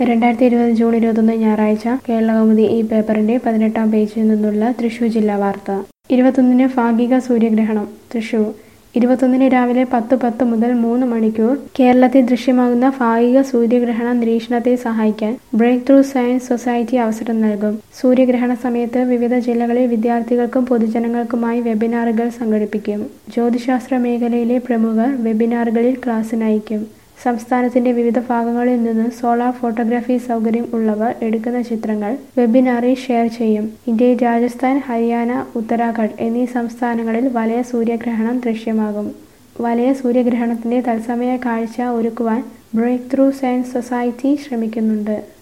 രണ്ടായിരത്തി ഇരുപത് ജൂൺ ഇരുപത്തൊന്ന് ഞായറാഴ്ച കേരളകൗമുദി ഈ പേപ്പറിന്റെ പതിനെട്ടാം പേജിൽ നിന്നുള്ള തൃശൂർ ജില്ലാ വാർത്ത ഇരുപത്തൊന്നിന് ഭാഗിക സൂര്യഗ്രഹണം തൃശൂർ ഇരുപത്തൊന്നിന് രാവിലെ പത്ത് പത്ത് മുതൽ മൂന്ന് മണിക്കൂർ കേരളത്തിൽ ദൃശ്യമാകുന്ന ഭാഗിക സൂര്യഗ്രഹണ നിരീക്ഷണത്തെ സഹായിക്കാൻ ബ്രേക്ക് ത്രൂ സയൻസ് സൊസൈറ്റി അവസരം നൽകും സൂര്യഗ്രഹണ സമയത്ത് വിവിധ ജില്ലകളിൽ വിദ്യാർത്ഥികൾക്കും പൊതുജനങ്ങൾക്കുമായി വെബിനാറുകൾ സംഘടിപ്പിക്കും ജ്യോതിശാസ്ത്ര മേഖലയിലെ പ്രമുഖർ വെബിനാറുകളിൽ ക്ലാസ് നയിക്കും സംസ്ഥാനത്തിന്റെ വിവിധ ഭാഗങ്ങളിൽ നിന്ന് സോളാർ ഫോട്ടോഗ്രാഫി സൗകര്യം ഉള്ളവർ എടുക്കുന്ന ചിത്രങ്ങൾ വെബിനാറിൽ ഷെയർ ചെയ്യും ഇന്ത്യയിൽ രാജസ്ഥാൻ ഹരിയാന ഉത്തരാഖണ്ഡ് എന്നീ സംസ്ഥാനങ്ങളിൽ വലയ സൂര്യഗ്രഹണം ദൃശ്യമാകും വലയ സൂര്യഗ്രഹണത്തിന്റെ തത്സമയ കാഴ്ച ഒരുക്കുവാൻ ബ്രേക്ക് ത്രൂ സയൻസ് സൊസൈറ്റി ശ്രമിക്കുന്നുണ്ട്